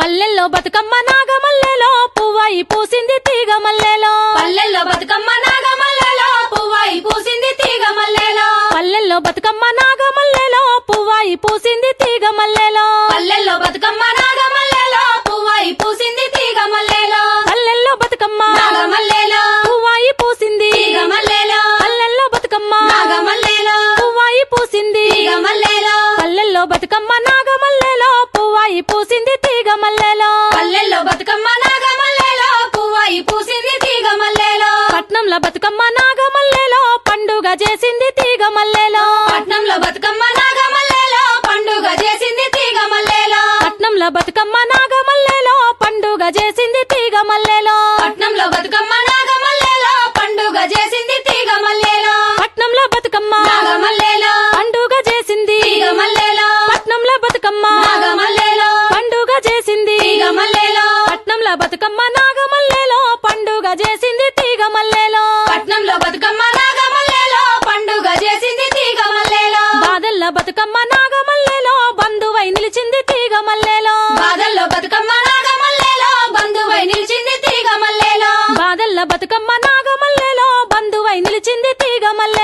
పల్లెల్లో బతుకమ్మ నాగమల్లెలో పువ్వాయి పూసింది తీగ మల్లెలో పల్లెల్లో బతుకమ్మ నాగమల్లలో పువ్వాయి పూసింది తీగ మల్లెలో పల్లెల్లో బతుకమ్మ నాగమల్లెలో పువ్వాయి పూసింది తీగ మల్లెలో పల్లెల్లో బతుకమ్మ నాగమల్లలో పువ్వాయి పూసింది తీగ మల్లెలో పల్లెల్లో బతుకమ్మ నాగమల్లేలో పువ్వాయి పూసింది తీగ మల్లెలో పల్లెల్లో బతుకమ్మ నాగమల్లేలో పువ్వాయి పూసింది తీగ మల్లెలో పల్లెల్లో బతుకమ్మ నాగమల్లెలో పువ్వాయి పూసింది తీగ మల్లెలో పల్లెల్లో బతుకమ్మ నాగమల్లేలో పువ్వాయి పూసింది తీగ మల్లెలో పట్నంలో బతుకమ్మ నాగమల్లెలో పండుగ చేసింది తీగ మల్లెలో పట్నంలో బతుకమ్మ నాగమల్లేలో పండుగ చేసింది తీగ మల్లెలో పట్నంలో బతుకమ్మ నాగమల్లెలో పండుగ చేసింది తీగ మల్లెలో పట్నంలో బతుకమ్మ నాగమల్లేలో పండుగ చేసింది తీగ మల్లెలో పట్నంలో బతుకమ్మ నాగమల్లేలో పండుగ చేసింది తీగ మల్లెలో పట్నంలో బతుకమ్మ నాగమల్లేలో పండుగ చేసింది తీగ మల్లెలో పట్నంలో బతుకమ్మ నాగమల్లెలో పండుగ చేసింది తీగ మల్లెలో పట్నంలో బతుకమ్మ నాగమల్లేలో పండుగ చేసింది తీగ మల్లెలో బాదల్ల బతుకమ్మ నాగమల్లెలో బంధువై నిలిచింది తీగ మల్లెలో బాదల్లో బతుకమ్మ నాగమల్లేలో బంధువై నిలిచింది తీగ మల్లెలో బాదల్ల బతుకమ్మ నాగమల్లెలో బంధువై నిలిచింది తీగ మల్లెలో